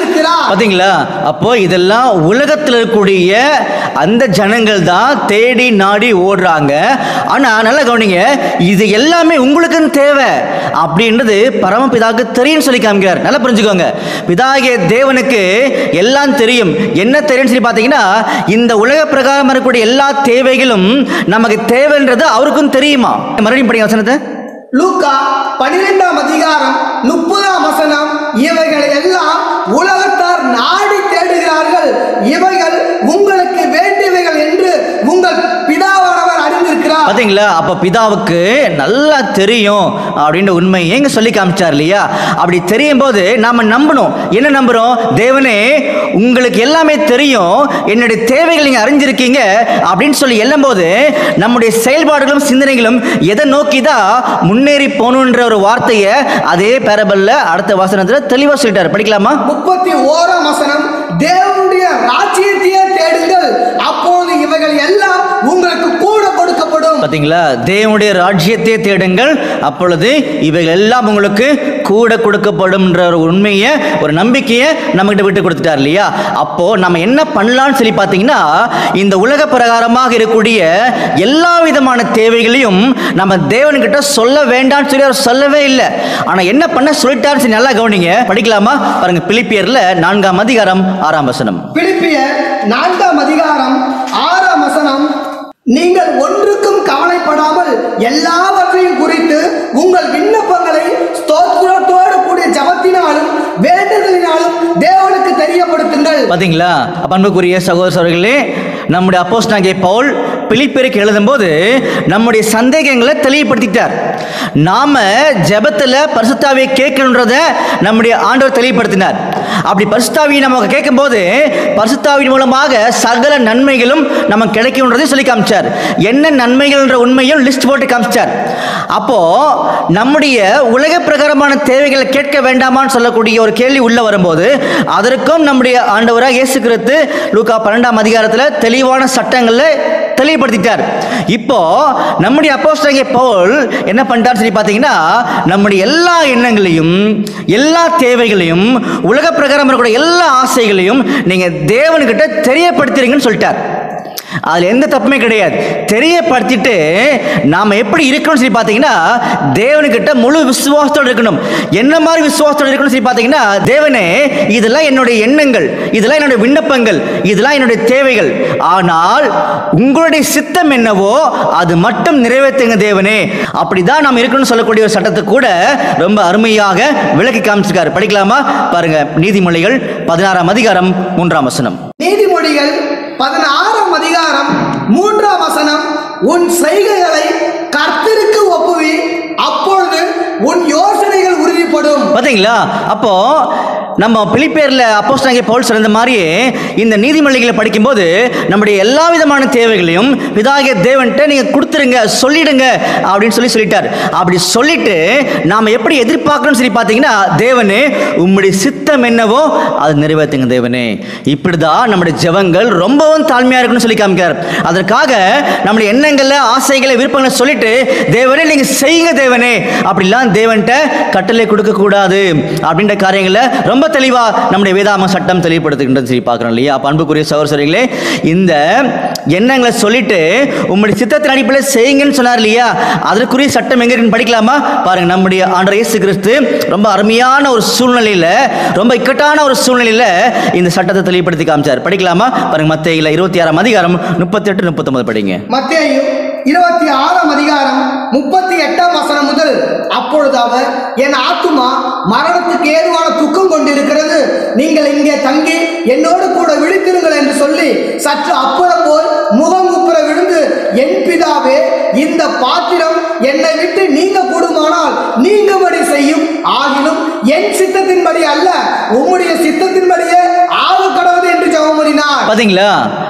[SPEAKER 3] பாத்தீங்களா அப்போ இதெல்லாம் உலகத்தில் இருக்கக்கூடிய அந்த ஜனங்கள் தான் தேடி நாடி ஓடுறாங்க ஆனா நல்லா கவனிங்க இது எல்லாமே உங்களுக்குன்னு தேவை அப்படின்றது பரமபிதாவுக்கு தெரியும் சொல்லி காமிக்கிறார் நல்லா புரிஞ்சுக்கோங்க பிதாகிய தேவனுக்கு எல்லாம் தெரியும் என்ன தெரியும்னு சொல்லி பார்த்தீங்கன்னா இந்த உலக பிரகாரம் இருக்கக்கூடிய எல்லா தேவைகளும் நமக்கு தேவைன்றது அவருக்கும் தெரியுமா மறுபடியும் படிங்க வசனத்தை
[SPEAKER 4] லூக்கா பனிரெண்டாம் அதிகாரம் முப்பதாம் வசனம் இவைகளை எல்லாம் உலகத்தார் நாடி தேடுகிறார்கள் இவைகள் உங்களுக்கு வேண்டியவைகள் என்று உங்கள் பிதாவானவர் அறிந்திருக்கிறார்
[SPEAKER 3] பாத்தீங்களா அப்ப பிதாவுக்கு நல்லா தெரியும் அப்படின்ற உண்மை எங்க சொல்லி காமிச்சார் இல்லையா அப்படி தெரியும் போது நாம நம்பணும் என்ன நம்புறோம் தேவனே உங்களுக்கு எல்லாமே தெரியும் என்னுடைய தேவைகள் நீங்க அறிஞ்சிருக்கீங்க அப்படின்னு சொல்லி எல்லும்போது நம்முடைய செயல்பாடுகளும் சிந்தனைகளும் எதை நோக்கி தான் முன்னேறி போகணுன்ற ஒரு வார்த்தையை அதே பேரபல்ல அடுத்த வசனத்துல தெளிவா சொல்லிட்டாரு படிக்கலாமா
[SPEAKER 4] முப்பத்தி ஓராம் வசனம் தேவனுடைய ராஜ்யத்தையே தேடுங்கள் அப்போது இவைகள் எல்லாம் உங்களுக்கு கூட கொடுக்கப்படும்
[SPEAKER 3] பாத்தீங்களா தேவனுடைய ராஜ்யத்தை தேடுங்கள் அப்பொழுது இவைகள் எல்லாம் உங்களுக்கு கூட கொடுக்கப்படும்ன்ற ஒரு உண்மையை ஒரு நம்பிக்கையை நம்மகிட்ட விட்டு கொடுத்துட்டார் இல்லையா அப்போ நம்ம என்ன பண்ணலாம்னு சொல்லி பார்த்தீங்கன்னா இந்த உலக பிரகாரமாக இருக்கக்கூடிய எல்லா விதமான தேவைகளையும் நம்ம தேவன்கிட்ட சொல்ல வேண்டாம்னு சொல்லி அவர் சொல்லவே இல்லை ஆனா என்ன பண்ண சொல்லிட்டாருன்னு சொல்லி நல்லா கவனிங்க படிக்கலாமா பாருங்க பிலிப்பியர்ல நான்காம் அதிகாரம் ஆறாம் வசனம்
[SPEAKER 4] பிலிப்பியர் நான்காம் அதிகாரம் ஆறாம் வசனம் நீங்கள் ஒன்றுக்கும் கவலைப்படாமல் எல்லாவற்றையும் குறித்து உங்கள் விண்ணப்பங்களை ஸ்தோத்திரத்தோடு கூடிய ஜபத்தினாலும் வேண்டுதலினாலும் தேவனுக்கு தெரியப்படுத்துங்கள்
[SPEAKER 3] பாத்தீங்களா அப்ப அன்புக்குரிய சகோதர சகோதரிகளே நம்முடைய அப்போஸ்தலனாகிய பவுல் பிலிப்பியருக்கு எழுதும்போது நம்முடைய சந்தேகங்களை தெளிவுபடுத்திட்டார் நாம ஜெபத்துல பரிசுத்தாவியை கேட்கணுன்றத நம்முடைய ஆண்டவர் தெளிவுபடுத்தினார் அப்படி பரிசுத்தாவியை நம்ம கேட்கும்போது பரிசுத்தாவின் மூலமாக சகல நன்மைகளும் நமக்கு கிடைக்கும்ன்றதை சொல்லி காமிச்சார் என்ன நன்மைகள்ன்ற உண்மையும் லிஸ்ட் போட்டு காமிச்சார் அப்போ நம்முடைய உலக பிரகாரமான தேவைகளை கேட்க வேண்டாமான்னு சொல்லக்கூடிய ஒரு கேள்வி உள்ள வரும்போது அதற்கும் நம்முடைய ஆண்டவராக இயேசு கிறிஸ்து லூக்கா பன்னெண்டாம் அதிகாரத்தில் தெளிவான சட்டங்களை தெளிவுபடுத்திட்டார் இப்போ நம்முடைய அப்போஸ்தலனாகிய பவுல் என்ன பண்ணிட்டார் சொல்லி பார்த்தீங்கன்னா நம்முடைய எல்லா எண்ணங்களையும் எல்லா தேவைகளையும் உலக பிரகாரம் இருக்கக்கூடிய எல்லா ஆசைகளையும் நீங்க தேவனுக்கிட்ட தெரியப்படுத்துறீங்கன்னு சொல்லிட்டார் அதுல எந்த தப்புமே கிடையாது தெரியப்படுத்திட்டு நாம எப்படி இருக்கணும்னு சொல்லி பார்த்தீங்கன்னா தேவனுக்கிட்ட முழு விசுவாசத்தோடு இருக்கணும் என்ன மாதிரி விசுவாசத்தோடு இருக்கணும்னு சொல்லி பார்த்தீங்கன்னா தேவனே இதெல்லாம் என்னுடைய எண்ணங்கள் இதெல்லாம் என்னுடைய விண்ணப்பங்கள் இதெல்லாம் என்னுடைய தேவைகள் ஆனால் உங்களுடைய சித்தம் என்னவோ அது மட்டும் நிறைவேற்றுங்க தேவனே அப்படிதான் நாம் இருக்கணும்னு சொல்லக்கூடிய ஒரு சட்டத்தை கூட ரொம்ப அருமையாக விளக்கி காமிச்சிருக்காரு படிக்கலாமா பாருங்க நீதிமொழிகள் பதினாறாம் அதிகாரம் மூன்றாம் வசனம்
[SPEAKER 4] நீதிமொழிகள் பதினாறாம் அதிகாரம் மூன்றாம் வசனம் உன் செய்கைகளை கர்த்தருக்கு ஒப்புவி அப்பொழுது உன் யோசனைகள் உறுதிப்படும்
[SPEAKER 3] பாத்தீங்களா அப்போ நம்ம பிலிப்பேர்ல அப்போஸ்தலனாகிய பவுல் சொன்ன மாதிரியே இந்த நீதிமொழிகளை படிக்கும்போது நம்முடைய எல்லா விதமான தேவைகளையும் பிதாகிய தேவன்கிட்ட நீங்க கொடுத்துருங்க சொல்லிடுங்க அப்படின்னு சொல்லி சொல்லிட்டார் அப்படி சொல்லிட்டு நாம எப்படி எதிர்பார்க்கணும்னு சொல்லி பார்த்தீங்கன்னா தேவனே உம்முடைய சித்தம் என்னவோ அது நிறைவேற்றுங்க தேவனே இப்படிதான் நம்முடைய ஜெபங்கள் ரொம்பவும் தாழ்மையா இருக்குன்னு சொல்லி காமிக்கிறார் அதற்காக நம்முடைய எண்ணங்கள்ல ஆசைகளை விருப்பங்களை சொல்லிட்டு தேவனே நீங்க செய்யுங்க தேவனே அப்படிலாம் தேவன்கிட்ட கட்டளை கொடுக்க கூடாது அப்படின்ற காரியங்களை ரொம்ப தெளிவா நம்முடைய வேதாம சட்டம் தெளிவுபடுத்துகின்றது சொல்லி பார்க்கிறோம் இல்லையா அப்ப அன்புக்குரிய சகோதரர்களே இந்த எண்ணங்களை சொல்லிட்டு உங்களுடைய சித்தத்தின் அடிப்படையில் செய்யுங்கன்னு சொன்னார் இல்லையா அதற்குரிய சட்டம் எங்க இருக்குன்னு படிக்கலாமா பாருங்க நம்முடைய ஆண்டவர் இயேசு கிறிஸ்து ரொம்ப அருமையான ஒரு சூழ்நிலையில ரொம்ப இக்கட்டான ஒரு சூழ்நிலையில இந்த சட்டத்தை தெளிவுபடுத்தி காமிச்சார் படிக்கலாமா பாருங்க மத்தியில இருபத்தி ஆறாம் அதிகாரம் முப்பத்தி எட்டு முப்பத்தொன்பது படிங்க
[SPEAKER 4] மத்தேயு இருபத்தி ஆறாம் அதிகாரம் முப்பத்தி எட்டாம் வசனம் முதல் அப்பொழுது அவர் என் ஆத்துமா மரணத்துக்கு ஏதுவான துக்கம் கொண்டிருக்கிறது நீங்கள் இங்கே தங்கி என்னோடு கூட விழித்திருங்கள் என்று சொல்லி சற்று அப்புறம் போல் முகம் குப்புற விழுந்து என் பிதாவே இந்த பாத்திரம் என்னை விட்டு நீங்க கூடுமானால் நீங்கும்படி செய்யும் ஆகிலும் என் சித்தத்தின்படி அல்ல உம்முடைய சித்தத்தின்படியே ஆக கடவுது என்று ஜெபம் பண்ணினார்
[SPEAKER 3] பாத்தீங்களா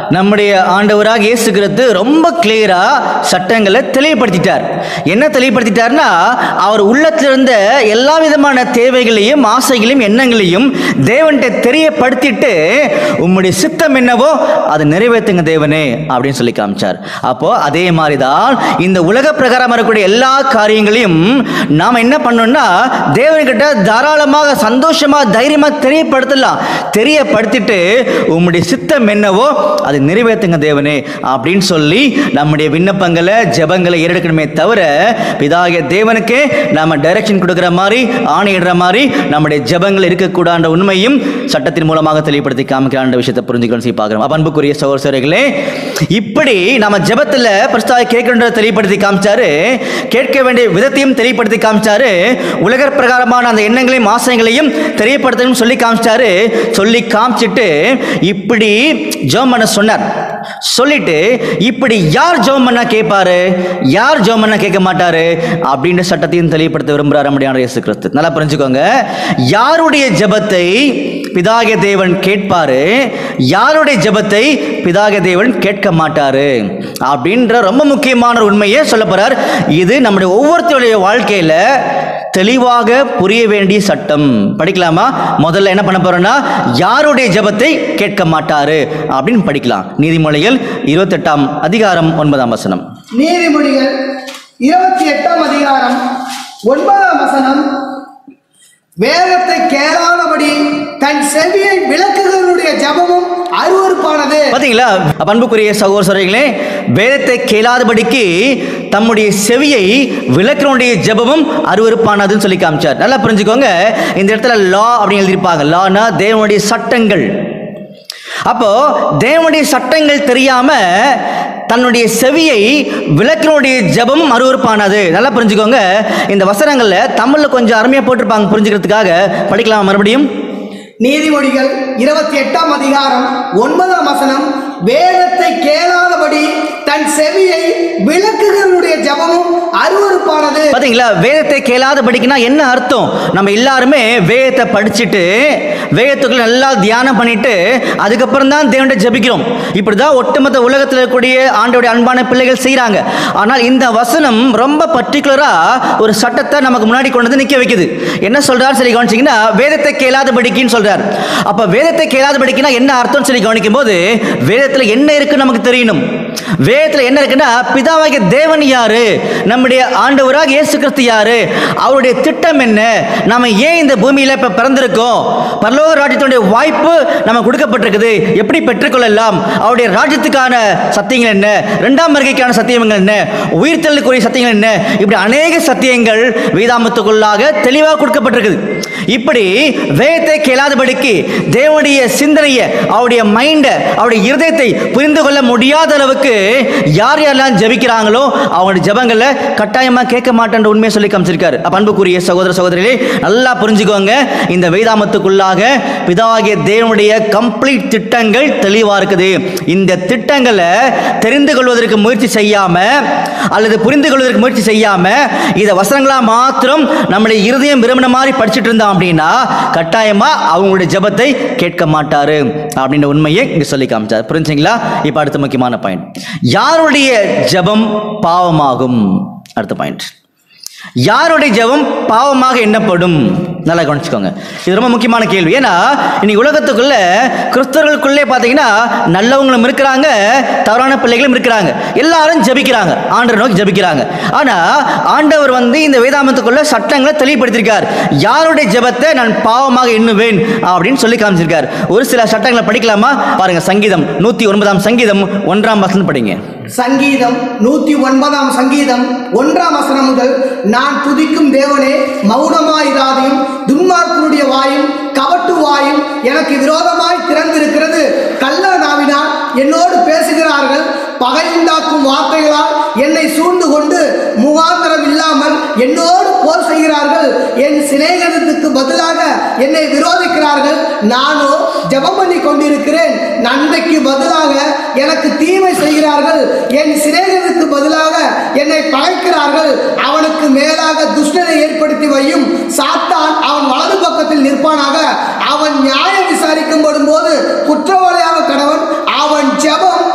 [SPEAKER 3] நம்முடைய ஆண்டவராக இயேசு கிறிஸ்து ரொம்ப கிளியரா சட்டங்களை தெளிவுபடுத்திட்டார் என்ன தெளிவுபடுத்திட்டார்னா அவர் உள்ளத்துல இருந்த எல்லா விதமான தேவைகளையும் ஆசைகளையும் எண்ணங்களையும் தேவன்கிட்ட தெரியப்படுத்திட்டு உம்முடைய சித்தம் என்னவோ அதை நிறைவேற்றுங்க தேவனே அப்படின்னு சொல்லி காமிச்சார் அப்போ அதே மாதிரி தான் இந்த உலக பிரகாரம் இருக்கக்கூடிய எல்லா காரியங்களையும் நாம் என்ன பண்ணோம்னா தேவன்கிட்ட தாராளமாக சந்தோஷமா தைரியமா தெரியப்படுத்தலாம் தெரியப்படுத்திட்டு உம்முடைய சித்தம் என்னவோ அதை நிறைவேற்றுங்க தேவனே அப்படின்னு சொல்லி நம்முடைய விண்ணப்பங்களை ஜெபங்களை ஏறெடுக்கணுமே தவிர பிதாகிய தேவனுக்கே நாம டைரக்ஷன் கொடுக்குற மாதிரி ஆணையிடுற மாதிரி நம்முடைய ஜெபங்கள் இருக்கக்கூடாத உண்மையும் சட்டத்தின் மூலமாக தெளிவுபடுத்தி காமிக்கிறான்ற விஷயத்தை புரிஞ்சுக்கணும் சொல்லி பார்க்கிறோம் அப்ப அன்புக்குரிய சகோதரர்களே இப்படி நம்ம ஜெபத்துல பிரஸ்தாவை கேட்கணுன்றதை தெளிவுபடுத்தி காமிச்சாரு கேட்க வேண்டிய விதத்தையும் தெளிவுபடுத்தி காமிச்சாரு உலக பிரகாரமான அந்த எண்ணங்களையும் ஆசைகளையும் தெரியப்படுத்தணும் சொல்லி காமிச்சாரு சொல்லி காமிச்சிட்டு இப்படி ஜெபம் பண்ண சொன்னார் சொல்லிட்டு இப்படி யார் ஜெபம் பண்ணா கேட்பாரு யார் ஜெபம் பண்ணா கேட்க மாட்டாரு அப்படின்ற சட்டத்தையும் தெளிவுபடுத்த விரும்புறாரு நம்முடைய இயேசு கிறிஸ்து நல்லா புரிஞ்சுக்கோங்க யாருடைய ஜெபத்தை பிதாகிய தேவன் கேட்பாரு யாருடைய ஜெபத்தை பிதாகிய தேவன் கேட்க மாட்டாரு அப்படின்ற ரொம்ப முக்கியமான ஒரு உண்மையை சொல்ல போறார் இது நம்முடைய ஒவ்வொருத்தருடைய வாழ்க்கையில தெளிவாக புரிய வேண்டிய சட்டம் படிக்கலாமா முதல்ல என்ன பண்ண போறோம்னா யாருடைய ஜெபத்தை கேட்க மாட்டாரு அப்படின்னு படிக்கலாம் நீதிமொழிகள் இருபத்தெட்டாம் அதிகாரம் ஒன்பதாம் வசனம்
[SPEAKER 4] நீதிமொழிகள் இருபத்தி எட்டாம் அதிகாரம் ஒன்பதாம் வசனம் வேதத்தை கேளாதபடி தன் செவியை விளக்குகளுடைய ஜபமும் அருவருப்பானது
[SPEAKER 3] பாத்தீங்களா அப்ப அன்புக்குரிய சகோதர சகோதரிகளே வேதத்தை கேளாதபடிக்கு தம்முடைய செவியை விளக்கினுடைய ஜெபமும் அருவருப்பானதுன்னு சொல்லி காமிச்சார் நல்லா புரிஞ்சுக்கோங்க இந்த இடத்துல லா அப்படின்னு எழுதியிருப்பாங்க லானா தேவனுடைய சட்டங்கள் அப்போ தேவனுடைய சட்டங்கள் தெரியாம தன்னுடைய செவியை விளக்கினுடைய ஜெபம் அருவருப்பானது நல்லா புரிஞ்சுக்கோங்க இந்த வசனங்கள்ல தமிழ்ல கொஞ்சம் அருமையா போட்டிருப்பாங்க புரிஞ்சுக்கிறதுக்காக படிக்கலாம் மறுபடியும்
[SPEAKER 4] நீதிமொழிகள் இருபத்தி எட்டாம் அதிகாரம் ஒன்பதாம் வசனம் வேதத்தை கேளாதபடி தன் செவியை விளக்குகளுடைய ஜபமும் அருவருப்பானது
[SPEAKER 3] பாத்தீங்களா வேதத்தை கேளாதபடிக்குன்னா என்ன அர்த்தம் நம்ம எல்லாருமே வேதத்தை படிச்சுட்டு வேதத்துக்குள்ள நல்லா தியானம் பண்ணிட்டு அதுக்கப்புறம் தான் தேவன்ட்ட ஜெபிக்கிறோம் இப்படிதான் ஒட்டுமொத்த உலகத்தில் இருக்கக்கூடிய ஆண்டோடைய அன்பான பிள்ளைகள் செய்றாங்க ஆனால் இந்த வசனம் ரொம்ப பர்டிகுலரா ஒரு சட்டத்தை நமக்கு முன்னாடி கொண்டு வந்து நிக்க வைக்குது என்ன சொல்றாரு சொல்லி கவனிச்சீங்கன்னா வேதத்தை கேளாதபடிக்குன்னு சொல்றார் அப்ப வேதத்தை கேளாதபடிக்குன்னா என்ன அர்த்தம் சொல்லி கவனிக்கும் போது வேதத்துல என்ன இருக்குன்னு நமக்கு தெரியணும் வேதத்துல என்ன இருக்குன்னா பிதாவாகிய தேவன் யாரு நம்முடைய ஆண்டவராக இயேசு கிறிஸ்து யாரு அவருடைய திட்டம் என்ன நாம ஏன் இந்த பூமியில இப்ப பிறந்திருக்கோம் பரலோக ராஜ்யத்தினுடைய வாய்ப்பு நம்ம கொடுக்கப்பட்டிருக்குது எப்படி பெற்றுக்கொள்ளலாம் அவருடைய ராஜ்யத்துக்கான சத்தியங்கள் என்ன இரண்டாம் வருகைக்கான சத்தியங்கள் என்ன உயிர்த்தலுக்குரிய சத்தியங்கள் என்ன இப்படி அநேக சத்தியங்கள் வேதாமத்துக்குள்ளாக தெளிவாக கொடுக்கப்பட்டிருக்குது இப்படி வேதத்தை கேளாதபடிக்கு தேவனுடைய சிந்தனையை அவருடைய மைண்டை அவருடைய இருதயத்தை புரிந்து கொள்ள முடியாத அளவுக்கு யார் யாரெல்லாம் ஜெபிக்கிறாங்களோ அவங்களுடைய ஜெபங்களை கட்டாயமா கேட்க மாட்டேன்ற உண்மையை சொல்லி காமிச்சிருக்காரு அப்ப அன்புக்குரிய சகோதர சகோதரிகளே நல்லா புரிஞ்சுக்கோங்க இந்த வேதாமத்துக்குள்ளாக பிதாகிய தேவனுடைய கம்ப்ளீட் திட்டங்கள் தெளிவா இருக்குது இந்த திட்டங்களை தெரிந்து கொள்வதற்கு முயற்சி செய்யாம அல்லது புரிந்து கொள்வதற்கு முயற்சி செய்யாம இதை வசனங்களா மாத்திரம் நம்முடைய இருதயம் விரும்பின மாதிரி படிச்சுட்டு இருந்தோம் அப்படின்னா கட்டாயமா அவங்களுடைய ஜெபத்தை கேட்க மாட்டாரு அப்படின்ற உண்மையை இங்க சொல்லி காமிச்சார் புரிஞ்சுங்களா இப்போ அடுத்த முக்கியமான பாயிண்ட் யாருடைய ஜெபம் பாவமாகும் அடுத்த பாயிண்ட் யாருடைய ஜெபம் பாவமாக எண்ணப்படும் நல்லா கவனிச்சுக்கோங்க இது ரொம்ப முக்கியமான கேள்வி ஏன்னா இன்னைக்கு உலகத்துக்குள்ள கிறிஸ்தவர்களுக்குள்ளே பார்த்தீங்கன்னா நல்லவங்களும் இருக்கிறாங்க தவறான பிள்ளைகளும் இருக்கிறாங்க எல்லாரும் ஜெபிக்கிறாங்க ஆண்டவர் நோக்கி ஜெபிக்கிறாங்க ஆனா ஆண்டவர் வந்து இந்த வேதாமத்துக்குள்ள சட்டங்களை தெளிவுபடுத்தியிருக்கார் யாருடைய ஜெபத்தை நான் பாவமாக எண்ணுவேன் அப்படின்னு சொல்லி காமிச்சிருக்கார் ஒரு சில சட்டங்களை படிக்கலாமா பாருங்க சங்கீதம் நூத்தி ஒன்பதாம் சங்கீதம் ஒன்றாம் வசனம் படிங்க
[SPEAKER 4] சங்கீதம் நூத்தி ஒன்பதாம் சங்கீதம் ஒன்றாம் வசனம் முதல் நான் துதிக்கும் தேவனே மௌனமாயிராதையும் துன்மார்க்கனுடைய வாயும் கவட்டு வாயும் எனக்கு விரோதமாய் திறந்திருக்கிறது கள்ள நாவினால் என்னோடு பேசுகிறார்கள் பகையுண்டாக்கும் வார்த்தைகளால் என்னை சூழ்ந்து கொண்டு முகாந்திரம் இல்லாமல் என்னோடு போர் செய்கிறார்கள் என் சிநேகிதத்துக்கு பதிலாக என்னை விரோதிக்கிறார்கள் நானோ ஜெபம் பண்ணி கொண்டிருக்கிறேன் நன்மைக்கு பதிலாக எனக்கு தீமை செய்கிறார்கள் என் சிநேகிதத்துக்கு பதிலாக என்னை பகைக்கிறார்கள் அவனுக்கு மேலாக துஷ்டனை ஏற்படுத்தி வையும் சாத்தான் அவன் வலது பக்கத்தில் நிற்பானாக அவன் நியாயம் விசாரிக்கப்படும் போது குற்றவாளியாக கடவன் அவன் ஜெபம்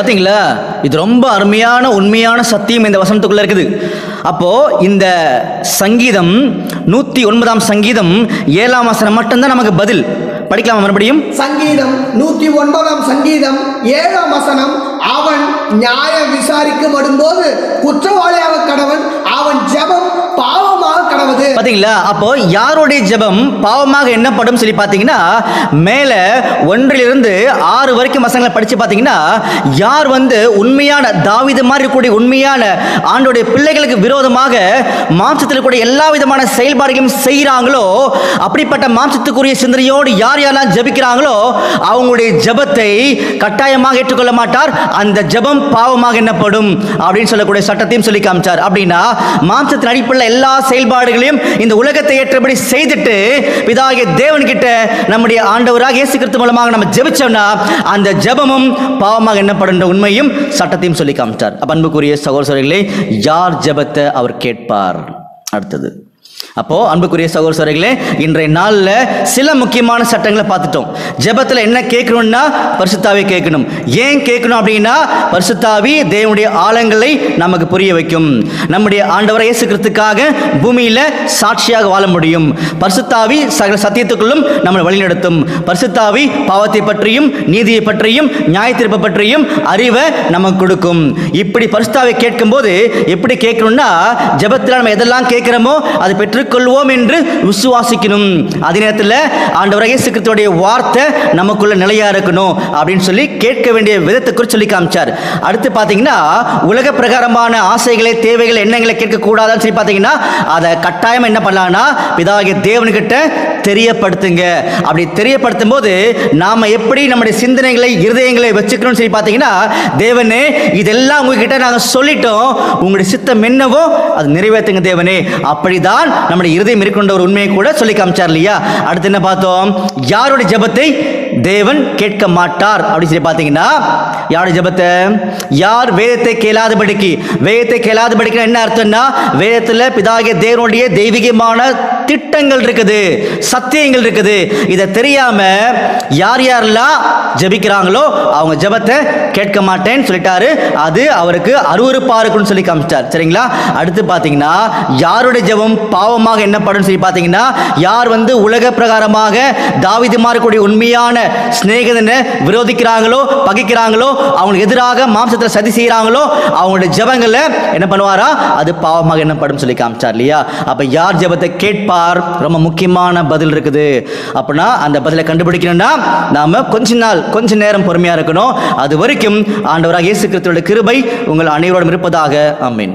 [SPEAKER 3] பாத்தீங்களா இது ரொம்ப அருமையான உண்மையான சத்தியம் இந்த வசனத்துக்குள்ள இருக்குது அப்போ இந்த சங்கீதம் நூத்தி ஒன்பதாம் சங்கீதம் ஏழாம் வசனம் மட்டும்தான் நமக்கு பதில் படிக்கலாமா மறுபடியும்
[SPEAKER 4] சங்கீதம் நூத்தி ஒன்பதாம் சங்கீதம் ஏழாம் வசனம் அவன் நியாயம் விசாரிக்கப்படும் போது குற்றவாளியாக கடவன் அவன் ஜெபம் பாவமாக கடவுது
[SPEAKER 3] பாத்தீங்களா அப்போ யாருடைய ஜெபம் பாவமாக எண்ணப்படும் சொல்லி பாத்தீங்கன்னா மேல ஒன்றிலிருந்து ஆறு வரைக்கும் வசனங்களை படிச்சு பாத்தீங்கன்னா யார் வந்து உண்மையான தாவீது மாதிரி இருக்கக்கூடிய உண்மையான ஆண்டோடைய பிள்ளைகளுக்கு விரோதமாக மாம்சத்தில் கூட எல்லா விதமான செயல்பாடுகளையும் செய்கிறாங்களோ அப்படிப்பட்ட மாம்சத்துக்குரிய சிந்தனையோடு யார் யாரெல்லாம் ஜெபிக்கிறாங்களோ அவங்களுடைய ஜெபத்தை கட்டாயமாக ஏற்றுக்கொள்ள மாட்டார் அந்த ஜெபம் பாவமாக எண்ணப்படும் அப்படின்னு சொல்லக்கூடிய சட்டத்தையும் சொல்லி காமிச்சார் அப்படின்னா மாம்சத்தின் அடிப்படையில் எல்லா செயல்பாடுகளையும் இந்த உலகத்தை ஏற்றபடி செய்துட்டு பிதாகிய தேவன்கிட்ட நம்முடைய ஆண்டவராக இயேசு கிறிஸ்து மூலமாக நம்ம ஜெபிச்சோம்னா அந்த ஜெபமும் பாவமாக எண்ணப்படுகின்ற உண்மையும் சட்டத்தையும் சொல்லி காமிச்சார் அப்ப அன்புக்குரிய சகோதரர்களே யார் ஜெபத்தை அவர் கேட்பார் அடுத்தது அப்போ அன்புக்குரிய சகோதரர்களே இன்றைய நாள்ல சில முக்கியமான சட்டங்களை பார்த்துட்டோம் ஜெபத்துல என்ன கேட்கணும்னா பரிசுத்தாவே கேட்கணும் ஏன் கேட்கணும் அப்படின்னா பரிசுத்தாவி தேவனுடைய ஆழங்களை நமக்கு புரிய வைக்கும் நம்முடைய ஆண்டவரை இயேசு கிறிஸ்துக்காக பூமியில சாட்சியாக வாழ முடியும் பரிசுத்தாவி சகல சத்தியத்துக்குள்ளும் நம்மளை வழிநடத்தும் பரிசுத்தாவி பாவத்தை பற்றியும் நீதியை பற்றியும் நியாய தீர்ப்பை பற்றியும் அறிவை நமக்கு கொடுக்கும் இப்படி பரிசுத்தாவை கேட்கும்போது எப்படி கேட்கணும்னா ஜெபத்தில் நம்ம எதெல்லாம் கேட்கிறோமோ அதை பெற்றுக்கொள்வோம் என்று விசுவாசிக்கணும் அதே நேரத்தில் ஆண்டவர் இயேசு கிறிஸ்துவோடைய வார்த்தை நமக்குள்ள நிலையா இருக்கணும் அப்படின்னு சொல்லி கேட்க வேண்டிய விதத்தை குறித்து சொல்லி காமிச்சார் அடுத்து பார்த்தீங்கன்னா உலக பிரகாரமான ஆசைகளை தேவைகளை எண்ணங்களை கேட்கக்கூடாதுன்னு சொல்லி பார்த்தீங்கன்னா அதை கட்டாயம் என்ன பண்ணலாம்னா பிதாகிய தேவனுக்கிட்ட தெரியப்படுத்துங்க அப்படி தெரியப்படுத்தும் போது நாம எப்படி நம்முடைய சிந்தனைகளை இருதயங்களை வச்சுக்கணும்னு சொல்லி பார்த்தீங்கன்னா தேவனே இதெல்லாம் உங்ககிட்ட நாங்கள் சொல்லிட்டோம் உங்களுடைய சித்தம் என்னவோ அது நிறைவேற்றுங்க தேவனே அப்படிதான் நம்முடைய இருதயம் இருக்கின்ற ஒரு உண்மையை கூட சொல்லி காமிச்சார் இல்லையா அடுத்து என்ன பார்த்தோம் யாருடைய ஜெபத்தை தேவன் கேட்க மாட்டார் அப்படின்னு சொல்லி பார்த்தீங்கன்னா யாருடைய ஜெபத்தை யார் வேதத்தை கேளாதபடிக்கு வேதத்தை கேளாதபடிக்கு என்ன அர்த்தம்னா வேதத்தில் பிதாகிய தேவனுடைய தெய்வீகமான திட்டங்கள் இருக்குது சத்தியங்கள் இருக்குது இதை தெரியாம யார் யாரெல்லாம் ஜெபிக்கிறாங்களோ அவங்க ஜெபத்தை கேட்க மாட்டேன்னு சொல்லிட்டாரு அது அவருக்கு அருவருப்பா இருக்குன்னு சொல்லி காமிச்சிட்டார் சரிங்களா அடுத்து பார்த்தீங்கன்னா யாருடைய ஜெபம் பாவமாக எண்ணப்படும் சொல்லி பார்த்தீங்கன்னா யார் வந்து உலக பிரகாரமாக தாவிது மாறக்கூடிய உண்மையான சிநேகிதனை விரோதிக்கிறாங்களோ பகைக்கிறாங்களோ அவங்களுக்கு எதிராக மாம்சத்தில் சதி செய்கிறாங்களோ அவங்களுடைய ஜெபங்களை என்ன பண்ணுவாரா அது பாவமாக எண்ணப்படும் சொல்லி காமிச்சார் இல்லையா அப்போ யார் ஜெபத்தை கேட்பார் ரொம்ப முக்கியமான பதில் இருக்குது அப்படின்னா அந்த பதிலை கண்டுபிடிக்கணும்னா நாம கொஞ்ச நாள் கொஞ்ச நேரம் பொறுமையாக இருக்கணும் அது வரைக்கும் ஆண்டவராக இயேசு கிறிஸ்துவோட கிருபை உங்கள் அனைவரோடும் இருப்பதாக ஆமென்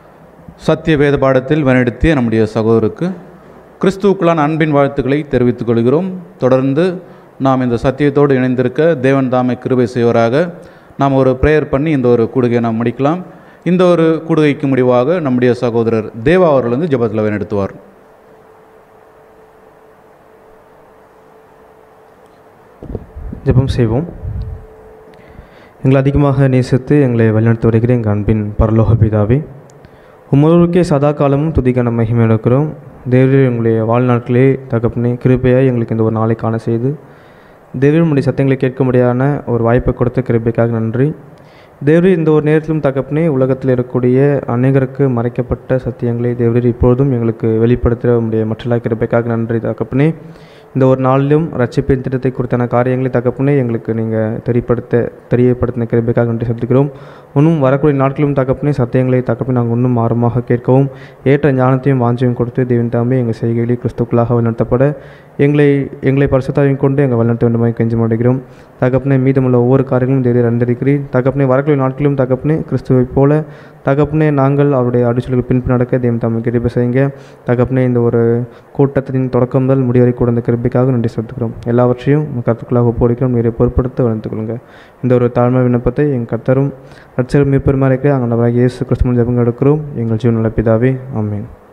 [SPEAKER 1] சத்திய வேத பாடத்தில் வழிநடத்திய நம்முடைய சகோதரருக்கு கிறிஸ்துவுக்குள்ளான அன்பின் வாழ்த்துக்களை தெரிவித்துக் கொள்கிறோம் தொடர்ந்து நாம் இந்த சத்தியத்தோடு இணைந்திருக்க தேவன் தாமை கிருபை செய்வராக நாம் ஒரு ப்ரேயர் பண்ணி இந்த ஒரு கூடுகையை நாம் முடிக்கலாம் இந்த ஒரு கூடுகைக்கு முடிவாக நம்முடைய சகோதரர் தேவா அவர்கள் வந்து ஜெபத்தில் வழிநடத்துவார்
[SPEAKER 5] ஜெபம் செய்வோம் எங்களை அதிகமாக நேசித்து எங்களை வழிநடத்தி வருகிற எங்கள் அன்பின் பரலோக பிதாவே உம்மொருவருக்கே சதா காலமும் துதிக்கான மகிமை எடுக்கிறோம் தேவரீர் எங்களுடைய வாழ்நாட்களே தகப்பனே கிருபையாக எங்களுக்கு இந்த ஒரு நாளை காண செய்து தேவரீர் உம்முடைய சத்தங்களை கேட்க முடியாத ஒரு வாய்ப்பை கொடுத்த கிருபைக்காக நன்றி தேவரீர் இந்த ஒரு நேரத்திலும் தகப்பனே உலகத்தில் இருக்கக்கூடிய அநேகருக்கு மறைக்கப்பட்ட சத்தியங்களை தேவரீர் இப்பொழுதும் எங்களுக்கு வெளிப்படுத்துகிற உம்முடைய மற்றலா கிருபைக்காக நன்றி தகப்பனே இந்த ஒரு நாளிலும் ரட்சிப்பின் திட்டத்தை குறித்தான காரியங்களை தகப்பனே எங்களுக்கு நீங்கள் தெரியப்படுத்த தெரியப்படுத்தின கிருபைக்காக நன்றி செலுத்துகிறோம் இன்னும் வரக்கூடிய நாட்களும் தகப்பனே சத்தியங்களை தகப்பனே நாங்கள் இன்னும் ஆரம்பமாக கேட்கவும் ஏற்ற ஞானத்தையும் வாஞ்சியும் கொடுத்து தேவன் தாமே எங்கள் செய்கைகளை கிறிஸ்துக்களாக வழிநடத்தப்பட எங்களை எங்களை பரிசுத்தாவையும் கொண்டு எங்கள் வழிநடத்த வேண்டுமாய் கெஞ்சி மாட்டேங்கிறோம் தகப்பனே மீதமுள்ள ஒவ்வொரு காரியங்களும் தேவரீர் அறிந்திருக்கிறீர் தகப்பனே வரக்கூடிய நாட்களிலும் தகப்பனே கிறிஸ்துவைப் போல தகப்பனே நாங்கள் அவருடைய அடிச்சலுக்கு பின்பு நடக்க தேவன் தாமே கிருபை செய்யுங்க தகப்பனே இந்த ஒரு கூட்டத்தின் தொடக்கம் முதல் முடிவரை கூட இந்த கிருபைக்காக நன்றி செலுத்துகிறோம் எல்லாவற்றையும் உங்கள் கருத்துக்களாக ஒப்படைக்கிறோம் நீரை பொறுப்படுத்த வளர்த்துக் கொள்ளுங்க இந்த ஒரு தாழ்மை விண்ணப்பத்தை எங்கள் கத்தரும் ரட்சகரும் மீட்பெருமா இருக்கிற அங்கே இயேசு கிறிஸ்துவின் ஜெபங்கள் எடுக்கிறோம் எங்கள் ஜீவன் பிதாவே ஆமென்